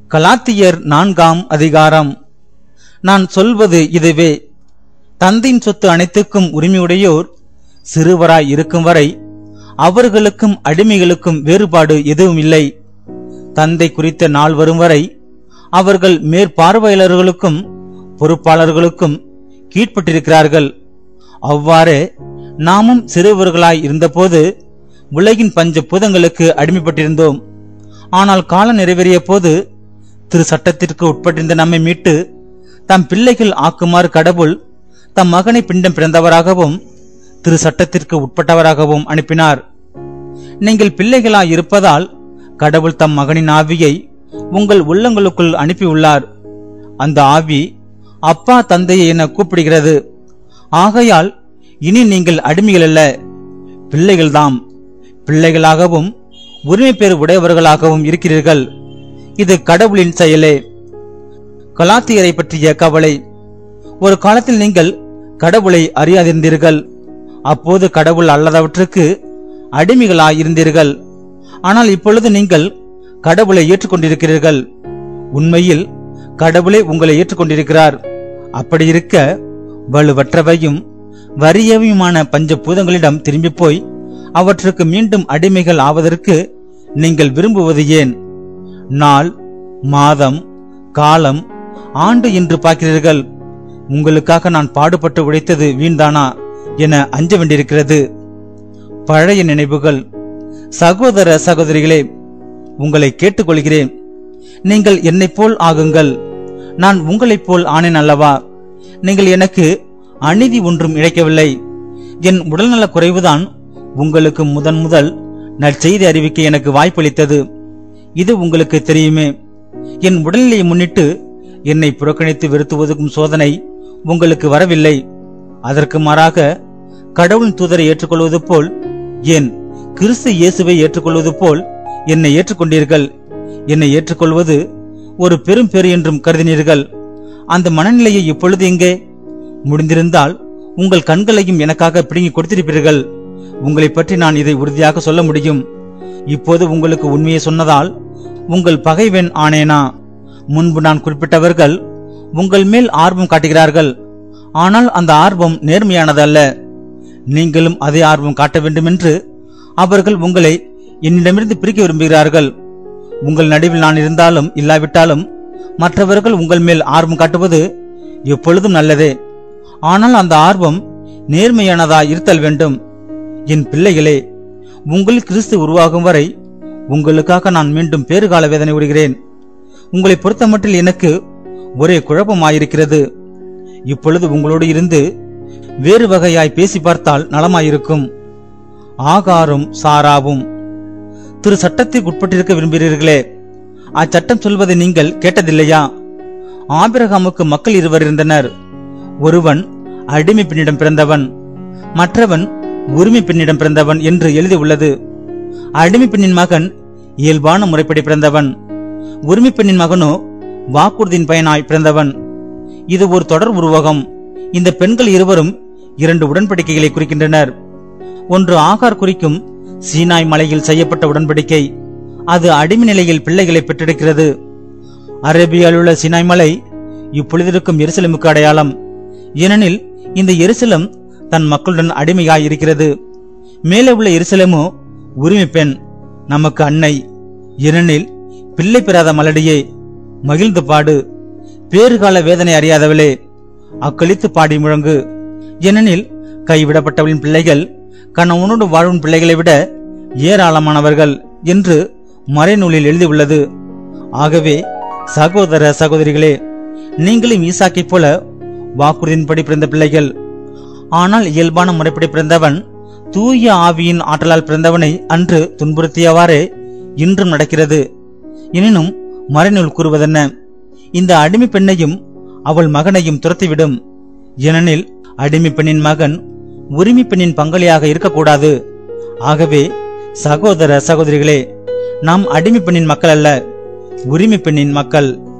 கலாத்தியர் நான்காம் அதிகாரம் நான் சொல்வது இதுவே தந்தையின் சொத்து அனைத்துக்கும் உரிமையுடையோர் சிறுவராய் இருக்கும் வரை அவர்களுக்கும் அடிமைகளுக்கும் வேறுபாடு எதுவும் இல்லை தந்தை குறித்த நாள் வரும் வரை அவர்கள் மேற்பார்வையாளர்களுக்கும் பொறுப்பாளர்களுக்கும் கீழ்ப்பட்டிருக்கிறார்கள் அவ்வாறே நாமும் சிறுவர்களாய் இருந்தபோது உலகின் பஞ்ச பூதங்களுக்கு அடிமைப்பட்டிருந்தோம் ஆனால் காலம் நிறைவேறிய போது திரு சட்டத்திற்கு உட்பட்டிருந்த நம்மை மீட்டு தம் பிள்ளைகள் ஆக்குமாறு கடவுள் தம் மகனை பிண்டம் பிறந்தவராகவும் திரு சட்டத்திற்கு உட்பட்டவராகவும் அனுப்பினார் நீங்கள் பிள்ளைகளாய் இருப்பதால் கடவுள் தம் மகனின் ஆவியை உங்கள் உள்ளங்களுக்குள் அனுப்பியுள்ளார் அந்த ஆவி அப்பா தந்தையை என கூப்பிடுகிறது ஆகையால் இனி நீங்கள் அடிமைகள் அல்ல பிள்ளைகள்தாம் பிள்ளைகளாகவும் உரிமை பேர் உடையவர்களாகவும் இருக்கிறீர்கள் இது கடவுளின் செயலே கலாத்தியரை பற்றிய கவலை ஒரு காலத்தில் நீங்கள் கடவுளை அறியாதிருந்தீர்கள் அப்போது கடவுள் அல்லாதவற்றுக்கு அடிமைகளாய் இருந்தீர்கள் ஆனால் இப்பொழுது நீங்கள் கடவுளை ஏற்றுக்கொண்டிருக்கிறீர்கள் உண்மையில் கடவுளே உங்களை ஏற்றுக்கொண்டிருக்கிறார் அப்படி இருக்க வலுவற்றவையும் வறியவையுமான பஞ்ச பூதங்களிடம் திரும்பி போய் அவற்றுக்கு மீண்டும் அடிமைகள் ஆவதற்கு நீங்கள் விரும்புவது ஏன் நாள் மாதம் காலம் ஆண்டு என்று பார்க்கிறீர்கள் உங்களுக்காக நான் பாடுபட்டு உழைத்தது வீண்தானா என அஞ்ச வேண்டியிருக்கிறது பழைய நினைவுகள் சகோதர சகோதரிகளே உங்களை கேட்டுக்கொள்கிறேன் நீங்கள் என்னைப் போல் ஆகுங்கள் நான் உங்களைப் போல் ஆனேன் அல்லவா நீங்கள் எனக்கு அநீதி ஒன்றும் இழைக்கவில்லை என் உடல்நலக் குறைவுதான் உங்களுக்கு முதன் முதல் நற்செய்தி அறிவிக்க எனக்கு வாய்ப்பளித்தது இது உங்களுக்கு தெரியுமே என் உடல்நிலையை முன்னிட்டு என்னை புறக்கணித்து வெறுத்து ஒதுக்கும் சோதனை உங்களுக்கு வரவில்லை அதற்கு மாறாக கடவுளின் தூதரை ஏற்றுக்கொள்வது போல் ஏன் கிறிஸ்து இயேசுவை ஏற்றுக்கொள்வது போல் என்னை ஏற்றுக்கொண்டீர்கள் என்னை ஏற்றுக்கொள்வது ஒரு பெரும் பேறு என்றும் கருதினீர்கள் அந்த மனநிலையை இப்பொழுது எங்கே முடிந்திருந்தால் உங்கள் கண்களையும் எனக்காக பிடுங்கி கொடுத்திருப்பீர்கள் உங்களை பற்றி நான் இதை உறுதியாக சொல்ல முடியும் இப்போது உங்களுக்கு உண்மையை சொன்னதால் உங்கள் பகைவன் ஆனேனா முன்பு நான் குறிப்பிட்டவர்கள் உங்கள் மேல் ஆர்வம் காட்டுகிறார்கள் ஆனால் அந்த ஆர்வம் நேர்மையானதல்ல நீங்களும் அதே ஆர்வம் காட்ட வேண்டுமென்று அவர்கள் உங்களை என்னிடமிருந்து பிரிக்க விரும்புகிறார்கள் உங்கள் நடுவில் நான் இருந்தாலும் இல்லாவிட்டாலும் மற்றவர்கள் உங்கள் மேல் ஆர்வம் காட்டுவது எப்பொழுதும் நல்லதே ஆனால் அந்த ஆர்வம் நேர்மையானதா இருத்தல் வேண்டும் என் பிள்ளைகளே உங்கள் கிறிஸ்து உருவாகும் வரை உங்களுக்காக நான் மீண்டும் பேறுகால வேதனை விடுகிறேன் உங்களை பொறுத்தமட்டில் எனக்கு ஒரே குழப்பமாயிருக்கிறது இப்பொழுது உங்களோடு இருந்து வேறு வகையாய் பேசி பார்த்தால் நலமாயிருக்கும் ஆகாரும் சாராவும் திரு சட்டத்திற்கு உட்பட்டிருக்க விரும்புகிறீர்களே அச்சட்டம் சொல்வதை நீங்கள் கேட்டதில்லையா ஆபிரகாமுக்கு மக்கள் இருவர் இருந்தனர் ஒருவன் அடிமை பெண்ணிடம் பிறந்தவன் மற்றவன் உரிமை பெண்ணிடம் பிறந்தவன் என்று எழுதி உள்ளது அடிமை பெண்ணின் மகன் இயல்பான முறைப்படி பிறந்தவன் உரிமை பெண்ணின் மகனோ வாக்குறுதியின் பயனாய் பிறந்தவன் இது ஒரு தொடர் உருவகம் இந்த பெண்கள் இருவரும் இரண்டு உடன்படிக்கைகளை குறிக்கின்றனர் ஒன்று ஆகார் குறிக்கும் சீனாய் மலையில் செய்யப்பட்ட உடன்படிக்கை அது அடிமை நிலையில் பிள்ளைகளை பெற்றெடுக்கிறது அரேபியாவில் உள்ள சீனாய் மலை இப்பொழுது இருக்கும் எருசலேமுக்கு அடையாளம் ஏனெனில் இந்த எருசலம் தன் மக்களுடன் அடிமையாய் இருக்கிறது மேலே உள்ள எருசலேமோ உரிமை பெண் நமக்கு அன்னை ஏனெனில் பிள்ளை பெறாத மலடியே மகிழ்ந்து பாடு பேறுகால வேதனை அறியாதவளே அக்களித்து பாடி முழங்கு ஏனெனில் கைவிடப்பட்டவளின் பிள்ளைகள் கணவனோடு வாழும் பிள்ளைகளை விட ஏராளமானவர்கள் என்று மறைநூலில் எழுதியுள்ளது ஆகவே சகோதர சகோதரிகளே நீங்களும் ஈசாக்கைப் போல வாக்குறுதியின்படி பிறந்த பிள்ளைகள் ஆனால் இயல்பான முறைப்படி பிறந்தவன் தூய ஆவியின் ஆற்றலால் பிறந்தவனை அன்று துன்புறுத்தியவாறே இன்றும் நடக்கிறது எனினும் மறைநூல் கூறுவதென்ன இந்த அடிமை பெண்ணையும் அவள் மகனையும் துரத்திவிடும் ஏனெனில் அடிமை பெண்ணின் மகன் உரிமை பெண்ணின் பங்காளியாக இருக்கக்கூடாது ஆகவே சகோதர சகோதரிகளே நாம் அடிமை பெண்ணின் மக்கள் அல்ல உரிமை பெண்ணின் மக்கள்